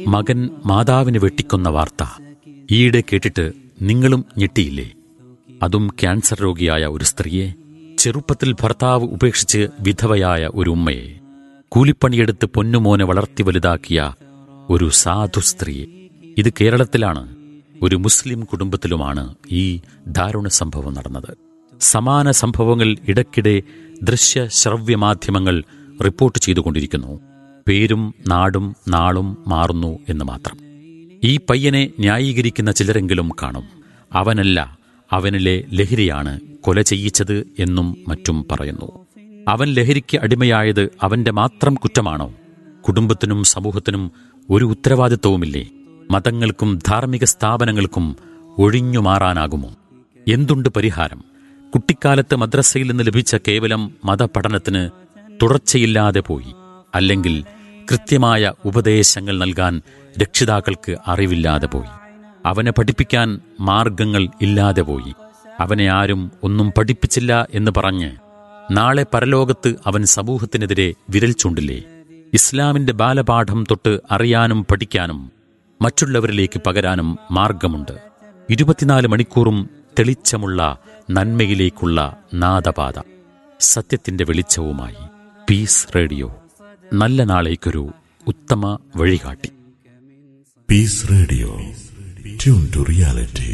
മകൻ മാതാവിനെ വെട്ടിക്കൊന്ന വാർത്ത ഈയിടെ കേട്ടിട്ട് നിങ്ങളും ഞെട്ടിയില്ലേ അതും ക്യാൻസർ രോഗിയായ ഒരു സ്ത്രീയെ ചെറുപ്പത്തിൽ ഭർത്താവ് ഉപേക്ഷിച്ച് വിധവയായ ഒരു ഉമ്മയെ കൂലിപ്പണിയെടുത്ത് പൊന്നുമോനെ വളർത്തി വലുതാക്കിയ ഒരു സാധു സ്ത്രീയെ ഇത് കേരളത്തിലാണ് ഒരു മുസ്ലിം കുടുംബത്തിലുമാണ് ഈ ദാരുണ സംഭവം നടന്നത് സമാന സംഭവങ്ങൾ ഇടയ്ക്കിടെ ദൃശ്യ ശ്രവ്യ മാധ്യമങ്ങൾ റിപ്പോർട്ട് ചെയ്തുകൊണ്ടിരിക്കുന്നു പേരും നാടും നാളും മാറുന്നു എന്ന് മാത്രം ഈ പയ്യനെ ന്യായീകരിക്കുന്ന ചിലരെങ്കിലും കാണും അവനല്ല അവനിലെ ലഹരിയാണ് കൊല ചെയ്യിച്ചത് എന്നും മറ്റും പറയുന്നു അവൻ ലഹരിക്ക് അടിമയായത് അവന്റെ മാത്രം കുറ്റമാണോ കുടുംബത്തിനും സമൂഹത്തിനും ഒരു ഉത്തരവാദിത്വവുമില്ലേ മതങ്ങൾക്കും ധാർമ്മിക സ്ഥാപനങ്ങൾക്കും ഒഴിഞ്ഞു മാറാനാകുമോ എന്തുണ്ട് പരിഹാരം കുട്ടിക്കാലത്ത് മദ്രസയിൽ നിന്ന് ലഭിച്ച കേവലം മതപഠനത്തിന് തുടർച്ചയില്ലാതെ പോയി അല്ലെങ്കിൽ കൃത്യമായ ഉപദേശങ്ങൾ നൽകാൻ രക്ഷിതാക്കൾക്ക് അറിവില്ലാതെ പോയി അവനെ പഠിപ്പിക്കാൻ മാർഗങ്ങൾ ഇല്ലാതെ പോയി അവനെ ആരും ഒന്നും പഠിപ്പിച്ചില്ല എന്ന് പറഞ്ഞ് നാളെ പരലോകത്ത് അവൻ സമൂഹത്തിനെതിരെ വിരൽ ചൂണ്ടില്ലേ ഇസ്ലാമിന്റെ ബാലപാഠം തൊട്ട് അറിയാനും പഠിക്കാനും മറ്റുള്ളവരിലേക്ക് പകരാനും മാർഗമുണ്ട് ഇരുപത്തിനാല് മണിക്കൂറും തെളിച്ചമുള്ള നന്മയിലേക്കുള്ള നാദപാത സത്യത്തിന്റെ വെളിച്ചവുമായി പീസ് റേഡിയോ നല്ല നാളേക്കൊരു ഉത്തമ വഴികാട്ടി peace radio tune to reality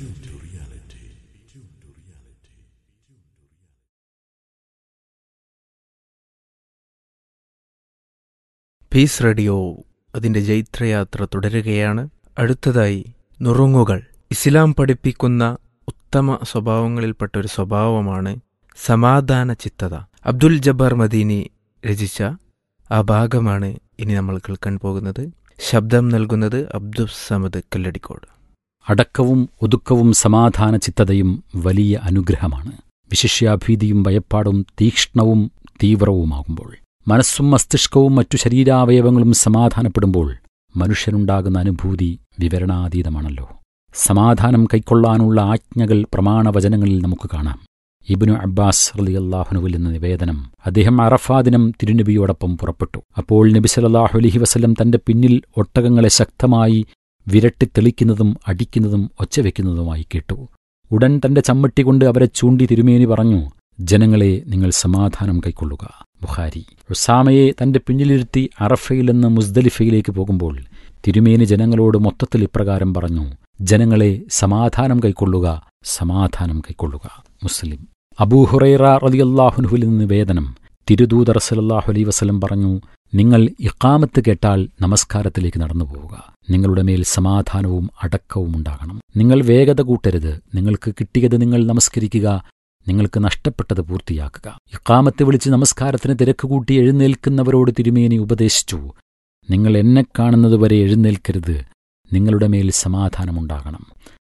peace radio അതിൻ്റെ ജൈത്രയാത്ര തുടരുകയാണ് അടുത്തതായി നുറുങ്ങുകൾ ഇസ്ലാം പഠിപ്പിക്കുന്ന ഉത്തമ സ്വഭാവങ്ങളിൽപ്പെട്ട ഒരു സ്വഭാവമാണ് സമാധാന ചിത്തത അബ്ദുൽ ജബ്ബാർ മദീനി രചിച്ച ആ ഭാഗമാണ് ഇനി നമ്മൾ കേൾക്കാൻ പോകുന്നത് ശബ്ദം നൽകുന്നത് അബ്ദുൽ സമദ് കല്ലടിക്കോട് അടക്കവും ഒതുക്കവും സമാധാന ചിത്തതയും വലിയ അനുഗ്രഹമാണ് വിശിഷ്യാഭീതിയും ഭയപ്പാടും തീക്ഷ്ണവും തീവ്രവുമാകുമ്പോൾ മനസ്സും മസ്തിഷ്കവും മറ്റു ശരീരാവയവങ്ങളും സമാധാനപ്പെടുമ്പോൾ മനുഷ്യനുണ്ടാകുന്ന അനുഭൂതി വിവരണാതീതമാണല്ലോ സമാധാനം കൈക്കൊള്ളാനുള്ള ആജ്ഞകൾ പ്രമാണവചനങ്ങളിൽ നമുക്ക് കാണാം ഇബിനു അബ്ബാസ് റലിയല്ലാഹുനുവിൽ നിന്ന് നിവേദനം അദ്ദേഹം അറഫാ ദിനം തിരുനബിയോടൊപ്പം പുറപ്പെട്ടു അപ്പോൾ നബി സല്ലല്ലാഹു അലൈഹി വസല്ലം തന്റെ പിന്നിൽ ഒട്ടകങ്ങളെ ശക്തമായി വിരട്ടിത്തെളിക്കുന്നതും അടിക്കുന്നതും ഒച്ചവെക്കുന്നതുമായി കേട്ടു ഉടൻ തന്റെ ചമ്മട്ടി കൊണ്ട് അവരെ ചൂണ്ടി തിരുമേനി പറഞ്ഞു ജനങ്ങളെ നിങ്ങൾ സമാധാനം കൈക്കൊള്ളുക ബുഹാരി ഉസാമയെ തന്റെ പിന്നിലിരുത്തി അറഫയിൽ നിന്ന് മുസ്ദലിഫയിലേക്ക് പോകുമ്പോൾ തിരുമേനി ജനങ്ങളോട് മൊത്തത്തിൽ ഇപ്രകാരം പറഞ്ഞു ജനങ്ങളെ സമാധാനം കൈക്കൊള്ളുക സമാധാനം കൈക്കൊള്ളുക മുസ്ലിം അബൂഹുറൈറ റലിയല്ലാഹുനുഹുൽ നിന്ന് നിവേദനം തിരുദൂതർ സലല്ലാഹു അലൈ വസലം പറഞ്ഞു നിങ്ങൾ ഇഖാമത്ത് കേട്ടാൽ നമസ്കാരത്തിലേക്ക് നടന്നു പോവുക നിങ്ങളുടെ മേൽ സമാധാനവും അടക്കവും ഉണ്ടാകണം നിങ്ങൾ വേഗത കൂട്ടരുത് നിങ്ങൾക്ക് കിട്ടിയത് നിങ്ങൾ നമസ്കരിക്കുക നിങ്ങൾക്ക് നഷ്ടപ്പെട്ടത് പൂർത്തിയാക്കുക ഇക്കാമത്തെ വിളിച്ച് നമസ്കാരത്തിന് തിരക്ക് കൂട്ടി എഴുന്നേൽക്കുന്നവരോട് തിരുമേനി ഉപദേശിച്ചു നിങ്ങൾ എന്നെ കാണുന്നതുവരെ എഴുന്നേൽക്കരുത് നിങ്ങളുടെ മേൽ സമാധാനമുണ്ടാകണം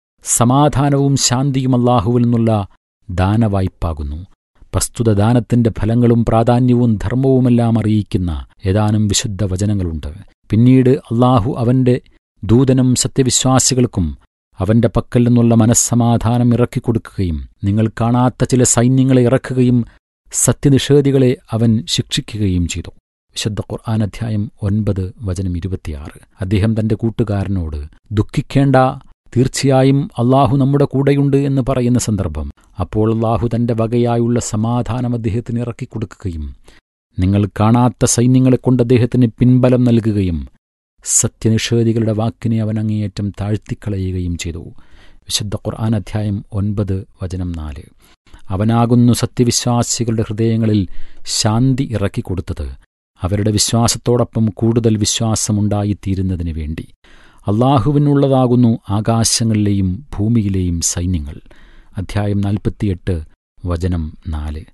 സമാധാനവും ശാന്തിയും അല്ലാഹുവിൽ നിന്നുള്ള ദാനവായ്പാകുന്നു പ്രസ്തുത ദാനത്തിന്റെ ഫലങ്ങളും പ്രാധാന്യവും ധർമ്മവുമെല്ലാം അറിയിക്കുന്ന ഏതാനും വിശുദ്ധ വചനങ്ങളുണ്ട് പിന്നീട് അള്ളാഹു അവന്റെ ദൂതനും സത്യവിശ്വാസികൾക്കും അവന്റെ പക്കൽ നിന്നുള്ള മനസ്സമാധാനം ഇറക്കിക്കൊടുക്കുകയും നിങ്ങൾ കാണാത്ത ചില സൈന്യങ്ങളെ ഇറക്കുകയും സത്യനിഷേധികളെ അവൻ ശിക്ഷിക്കുകയും ചെയ്തു വിശുദ്ധ ഖുർആൻ അധ്യായം ഒൻപത് വചനം ഇരുപത്തിയാറ് അദ്ദേഹം തന്റെ കൂട്ടുകാരനോട് ദുഃഖിക്കേണ്ട തീർച്ചയായും അള്ളാഹു നമ്മുടെ കൂടെയുണ്ട് എന്ന് പറയുന്ന സന്ദർഭം അപ്പോൾ അള്ളാഹു തന്റെ വകയായുള്ള സമാധാനം അദ്ദേഹത്തിന് ഇറക്കിക്കൊടുക്കുകയും നിങ്ങൾ കാണാത്ത സൈന്യങ്ങളെ കൊണ്ട് അദ്ദേഹത്തിന് പിൻബലം നൽകുകയും സത്യനിഷേധികളുടെ വാക്കിനെ അവൻ അങ്ങേയറ്റം താഴ്ത്തിക്കളയുകയും ചെയ്തു വിശുദ്ധ ഖുർആൻ അധ്യായം ഒൻപത് വചനം നാല് അവനാകുന്നു സത്യവിശ്വാസികളുടെ ഹൃദയങ്ങളിൽ ശാന്തി ഇറക്കിക്കൊടുത്തത് അവരുടെ വിശ്വാസത്തോടൊപ്പം കൂടുതൽ വിശ്വാസമുണ്ടായിത്തീരുന്നതിന് വേണ്ടി അള്ളാഹുവിനുള്ളതാകുന്നു ആകാശങ്ങളിലെയും ഭൂമിയിലെയും സൈന്യങ്ങൾ അധ്യായം നാൽപ്പത്തിയെട്ട് വചനം നാല്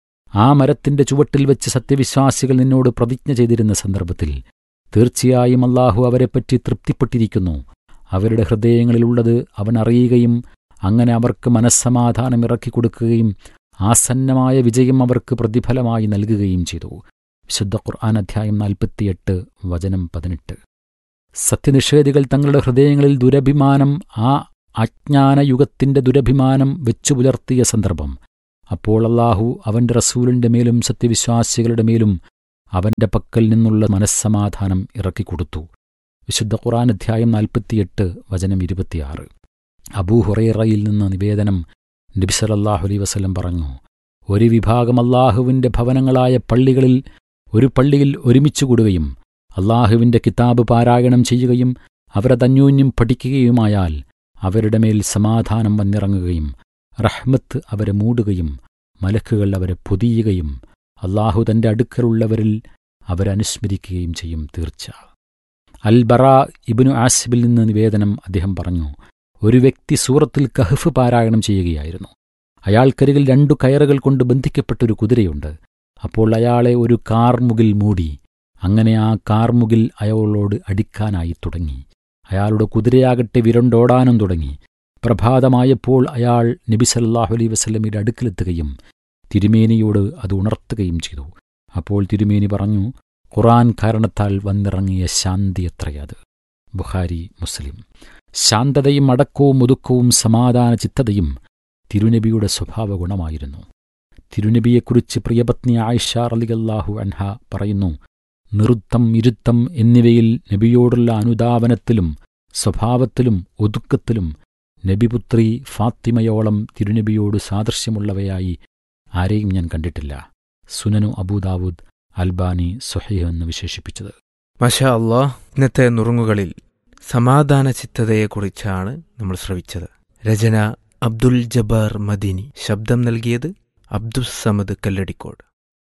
ആ മരത്തിന്റെ ചുവട്ടിൽ വെച്ച് സത്യവിശ്വാസികൾ നിന്നോട് പ്രതിജ്ഞ ചെയ്തിരുന്ന സന്ദർഭത്തിൽ തീർച്ചയായും അള്ളാഹു അവരെപ്പറ്റി തൃപ്തിപ്പെട്ടിരിക്കുന്നു അവരുടെ ഹൃദയങ്ങളിലുള്ളത് അവൻ അറിയുകയും അങ്ങനെ അവർക്ക് മനസ്സമാധാനം ഇറക്കിക്കൊടുക്കുകയും ആസന്നമായ വിജയം അവർക്ക് പ്രതിഫലമായി നൽകുകയും ചെയ്തു വിശുദ്ധ ഖുർആൻ അധ്യായം നാൽപ്പത്തിയെട്ട് വചനം പതിനെട്ട് സത്യനിഷേധികൾ തങ്ങളുടെ ഹൃദയങ്ങളിൽ ദുരഭിമാനം ആ അജ്ഞാനയുഗത്തിന്റെ ദുരഭിമാനം വെച്ചു പുലർത്തിയ സന്ദർഭം അപ്പോൾ അള്ളാഹു അവന്റെ റസൂലിന്റെ മേലും സത്യവിശ്വാസികളുടെ മേലും അവന്റെ പക്കൽ നിന്നുള്ള മനസ്സമാധാനം ഇറക്കിക്കൊടുത്തു വിശുദ്ധ ഖുറാൻ അധ്യായം നാൽപ്പത്തിയെട്ട് വചനം ഇരുപത്തിയാറ് അബൂ ഹുറൈറയിൽ നിന്ന് നിവേദനം നബി സല്ലല്ലാഹു അലൈഹി വസല്ലം പറഞ്ഞു ഒരു വിഭാഗം അള്ളാഹുവിൻ്റെ ഭവനങ്ങളായ പള്ളികളിൽ ഒരു പള്ളിയിൽ ഒരുമിച്ചു കൂടുകയും അള്ളാഹുവിൻ്റെ കിതാബ് പാരായണം ചെയ്യുകയും അവരതന്യോന്യം പഠിക്കുകയുമായാൽ അവരുടെ മേൽ സമാധാനം വന്നിറങ്ങുകയും റഹ്മത്ത് അവരെ മൂടുകയും മലക്കുകൾ അവരെ പൊതിയുകയും അള്ളാഹു തന്റെ അടുക്കലുള്ളവരിൽ അവരനുസ്മരിക്കുകയും ചെയ്യും തീർച്ച അൽ ബറ ഇബിനു ആസിബിൽ നിന്ന് നിവേദനം അദ്ദേഹം പറഞ്ഞു ഒരു വ്യക്തി സൂറത്തിൽ കഹഫ് പാരായണം ചെയ്യുകയായിരുന്നു അയാൾക്കരികിൽ രണ്ടു കയറുകൾ കൊണ്ട് ബന്ധിക്കപ്പെട്ടൊരു കുതിരയുണ്ട് അപ്പോൾ അയാളെ ഒരു കാർമുകിൽ മൂടി അങ്ങനെ ആ കാർമുകിൽ അയാളോട് അടിക്കാനായി തുടങ്ങി അയാളുടെ കുതിരയാകട്ടെ വിരണ്ടോടാനും തുടങ്ങി പ്രഭാതമായപ്പോൾ അയാൾ നബി സല്ലാഹു അലൈ വസ്ലമിയുടെ അടുക്കലെത്തുകയും തിരുമേനിയോട് അത് ഉണർത്തുകയും ചെയ്തു അപ്പോൾ തിരുമേനി പറഞ്ഞു ഖുറാൻ കാരണത്താൽ വന്നിറങ്ങിയ ശാന്തി എത്രയത് ബുഖാരി മുസ്ലിം ശാന്തതയും അടക്കവും ഒതുക്കവും സമാധാന ചിത്തതയും തിരുനബിയുടെ സ്വഭാവ ഗുണമായിരുന്നു തിരുനബിയെക്കുറിച്ച് പ്രിയപത്നി ആയിഷ റലിയല്ലാഹു അൻഹ പറയുന്നു നൃത്തം ഇരുത്തം എന്നിവയിൽ നബിയോടുള്ള അനുധാവനത്തിലും സ്വഭാവത്തിലും ഒതുക്കത്തിലും നബിപുത്രി ഫാത്തിമയോളം തിരുനബിയോട് സാദൃശ്യമുള്ളവയായി ആരെയും ഞാൻ കണ്ടിട്ടില്ല സുനനു അബൂദാവൂദ് അൽബാനി സുഹൈഹ് എന്ന് വിശേഷിപ്പിച്ചത് മഷാ അള്ളാഹ് ഇന്നത്തെ നുറുങ്ങുകളിൽ സമാധാന ചിത്തതയെക്കുറിച്ചാണ് നമ്മൾ ശ്രവിച്ചത് രചന അബ്ദുൽ ജബ്ബാർ മദീനി ശബ്ദം നൽകിയത് അബ്ദുൽ സമദ് കല്ലടിക്കോട്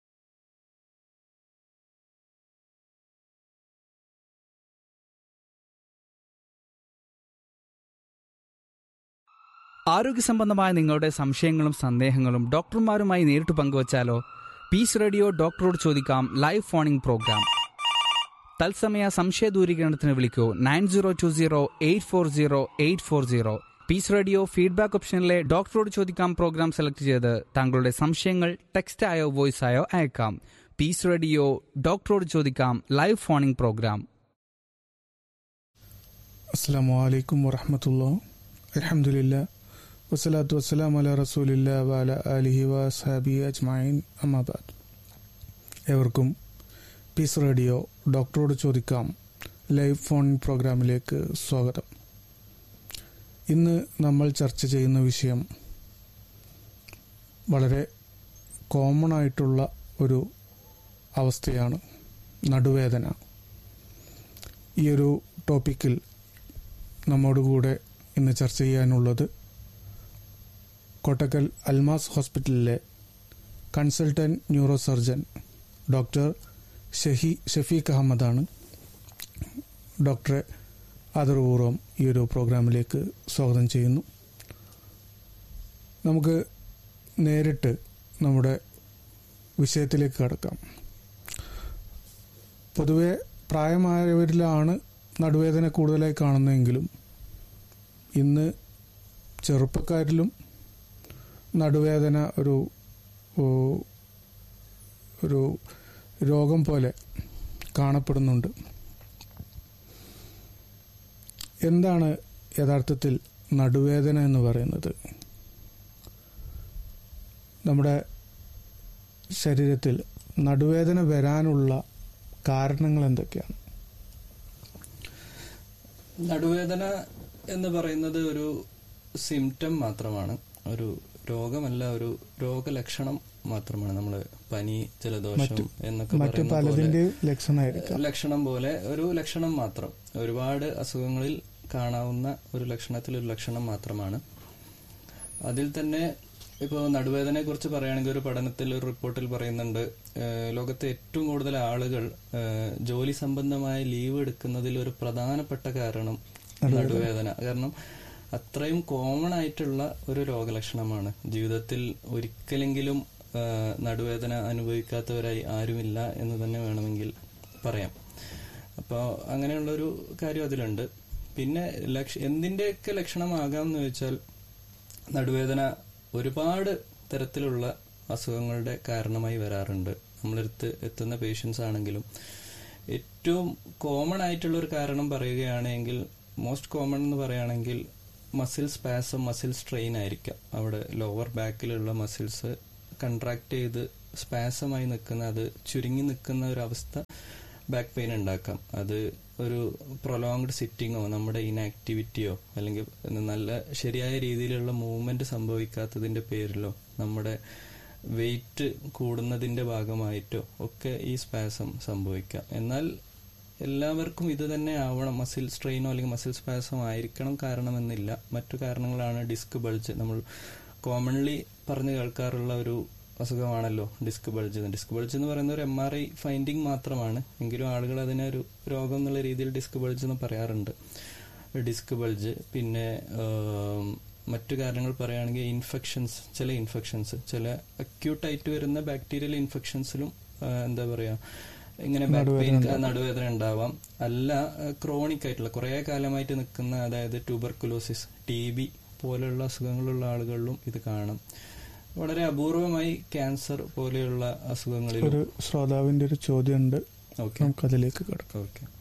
ആരോഗ്യ സംബന്ധമായ നിങ്ങളുടെ സംശയങ്ങളും സന്ദേഹങ്ങളും ഡോക്ടർമാരുമായി നേരിട്ട് പങ്കുവച്ചാലോ പീസ് റേഡിയോ ഡോക്ടറോട് ചോദിക്കാം ലൈവ് ഫോണിംഗ് പ്രോഗ്രാം തത്സമയ സംശയ ദൂരീകരണത്തിന് വിളിക്കൂ nine zero two zero eight four zero eight four zero peace radio feedback ഓപ്ഷനിലെ ഡോക്ടറോട് ചോദിക്കാം പ്രോഗ്രാം സെലക്ട് ചെയ്ത് താങ്കളുടെ സംശയങ്ങൾ ടെക്സ്റ്റ് ആയോ വോയിസ് ആയോ അയക്കാം പീസ് റേഡിയോ ഡോക്ടറോട് ചോദിക്കാം ലൈവ് ഫോണിംഗ് പ്രോഗ്രാം അസ്സാം വലൈക്കും വറഹമത്തുള്ള അലഹമുല്ല വസ്സലാത്തു വസ്സലാം അല റസൂലില്ല വാല അലിഹി വസാബി അജ്മായിൻ അമ്മാബാദ് ഏവർക്കും പീസ് റേഡിയോ ഡോക്ടറോട് ചോദിക്കാം ലൈവ് ഫോൺ പ്രോഗ്രാമിലേക്ക് സ്വാഗതം ഇന്ന് നമ്മൾ ചർച്ച ചെയ്യുന്ന വിഷയം വളരെ കോമൺ ആയിട്ടുള്ള ഒരു അവസ്ഥയാണ് നടുവേദന ഈ ഒരു ടോപ്പിക്കിൽ നമ്മോടുകൂടെ ഇന്ന് ചർച്ച ചെയ്യാനുള്ളത് കോട്ടക്കൽ അൽമാസ് ഹോസ്പിറ്റലിലെ consultant neuro surgeon doctor Shahi Shafeeq അഹമ്മദാണ് ഡോക്ടറെ ആദരപൂർവ്വം ഈ ഒരു പ്രോഗ്രാമിലേക്ക് സ്വാഗതം ചെയ്യുന്നു നമുക്ക് നേരിട്ട് നമ്മുടെ വിഷയത്തിലേക്ക് കടക്കാം പൊതുവെ പ്രായമായവരിലാണ് നടുവേദന കൂടുതലായി കാണുന്നതെങ്കിലും ഇന്ന് ചെറുപ്പക്കാരിലും നടുവേദന ഒരു ഒരു രോഗം പോലെ കാണപ്പെടുന്നുണ്ട് എന്താണ് യഥാർത്ഥത്തിൽ നടുവേദന എന്ന് പറയുന്നത് നമ്മുടെ ശരീരത്തിൽ നടുവേദന വരാനുള്ള കാരണങ്ങൾ എന്തൊക്കെയാണ് നടുവേദന എന്ന് പറയുന്നത് ഒരു സിംറ്റം മാത്രമാണ് ഒരു രോഗമല്ല ഒരു രോഗലക്ഷണം മാത്രമാണ് നമ്മൾ പനി ജലദോഷം എന്നൊക്കെ മറ്റു പറയുന്ന പോലെ പലതിന്റെ ലക്ഷണമായിരിക്കാം ലക്ഷണം പോലെ ഒരു ലക്ഷണം മാത്രം ഒരുപാട് അസുഖങ്ങളിൽ കാണാവുന്ന ഒരു ലക്ഷണത്തിൽ ഒരു ലക്ഷണം മാത്രമാണ് അതിൽ തന്നെ ഇപ്പോൾ നടുവേദനയെ കുറിച്ച് പറയുകയാണെങ്കിൽ ഒരു പഠനത്തിൽ ഒരു റിപ്പോർട്ടിൽ പറയുന്നുണ്ട് ഏഹ് ലോകത്തെ ഏറ്റവും കൂടുതൽ ആളുകൾ ഏഹ് ജോലി സംബന്ധമായ ലീവ് എടുക്കുന്നതിൽ ഒരു പ്രധാനപ്പെട്ട കാരണം നടുവേദന കാരണം അത്രയും കോമൺ ആയിട്ടുള്ള ഒരു രോഗലക്ഷണമാണ് ജീവിതത്തിൽ ഒരിക്കലെങ്കിലും ഏഹ് നടുവേദന അനുഭവിക്കാത്തവരായി ആരുമില്ല എന്ന് തന്നെ വേണമെങ്കിൽ പറയാം അപ്പോൾ അങ്ങനെയുള്ളൊരു കാര്യം അതിലുണ്ട് പിന്നെ ലക്ഷ എന്തിന്റെയൊക്കെ ലക്ഷണമാകാം എന്ന് ചോദിച്ചാൽ നടുവേദന ഒരുപാട് തരത്തിലുള്ള അസുഖങ്ങളുടെ കാരണമായി വരാറുണ്ട് നമ്മളടുത്ത് എത്തുന്ന പേഷ്യൻസ് ആണെങ്കിലും ഏറ്റവും കോമൺ ആയിട്ടുള്ള ഒരു കാരണം പറയുകയാണെങ്കിൽ മോസ്റ്റ് കോമൺ എന്ന് പറയുകയാണെങ്കിൽ മസിൽ സ്പാസം മസിൽ സ്ട്രെയിൻ ആയിരിക്കാം അവിടെ ലോവർ ബാക്കിലുള്ള മസിൽസ് കൺട്രാക്ട് ചെയ്ത് സ്പാസമായി നിൽക്കുന്ന അത് ചുരുങ്ങി നിൽക്കുന്ന ഒരു അവസ്ഥ ബാക്ക് പെയിൻ ഉണ്ടാക്കാം അത് ഒരു പ്രൊലോങ്ഡ് സിറ്റിങ്ങോ നമ്മുടെ ഇനാക്ടിവിറ്റിയോ അല്ലെങ്കിൽ നല്ല ശരിയായ രീതിയിലുള്ള മൂവ്മെന്റ് സംഭവിക്കാത്തതിന്റെ പേരിലോ നമ്മുടെ വെയിറ്റ് കൂടുന്നതിന്റെ ഭാഗമായിട്ടോ ഒക്കെ ഈ സ്പാസം സംഭവിക്കാം എന്നാൽ എല്ലാവർക്കും ഇത് തന്നെ ആവണം മസിൽ സ്ട്രെയിനോ അല്ലെങ്കിൽ മസിൽ സ്പാസം ആയിരിക്കണം കാരണമെന്നില്ല മറ്റു കാരണങ്ങളാണ് ഡിസ്ക് ബൾജ് നമ്മൾ കോമൺലി പറഞ്ഞു കേൾക്കാറുള്ള ഒരു അസുഖമാണല്ലോ ഡിസ്ക് ബൾജ് ഡിസ്ക് ബൾജ് എന്ന് പറയുന്ന ഒരു എം ആർ ഐ ഫൈൻഡിങ് മാത്രമാണ് എങ്കിലും ആളുകൾ അതിനെ ഒരു രോഗം എന്നുള്ള രീതിയിൽ ഡിസ്ക് ബൾജ് എന്ന് പറയാറുണ്ട് ഡിസ്ക് ബൾജ് പിന്നെ ആം, മറ്റു കാരണങ്ങൾ പറയുകയാണെങ്കിൽ ഇൻഫെക്ഷൻസ് ചില ഇൻഫെക്ഷൻസ് ചില അക്യൂട്ടായിട്ട് വരുന്ന ബാക്ടീരിയൽ ഇൻഫെക്ഷൻസിലും ആ, എന്താ പറയാ ഇങ്ങനെ ബാക്ക് പെയിൻ നടുവേദന ഉണ്ടാവാം അല്ല ക്രോണിക് ആയിട്ടുള്ള കുറെ കാലമായിട്ട് നിൽക്കുന്ന അതായത് ട്യൂബർക്കുലോസിസ് ടി ബി പോലെയുള്ള അസുഖങ്ങളുള്ള ആളുകളിലും ഇത് കാണാം വളരെ അപൂർവമായി ക്യാൻസർ പോലെയുള്ള അസുഖങ്ങളിലും ഒരു ശ്രോതാവിന്റെ ഒരു ചോദ്യമുണ്ട് ഓക്കെ നമുക്കതിലേക്ക് കിടക്കാം ഓക്കെ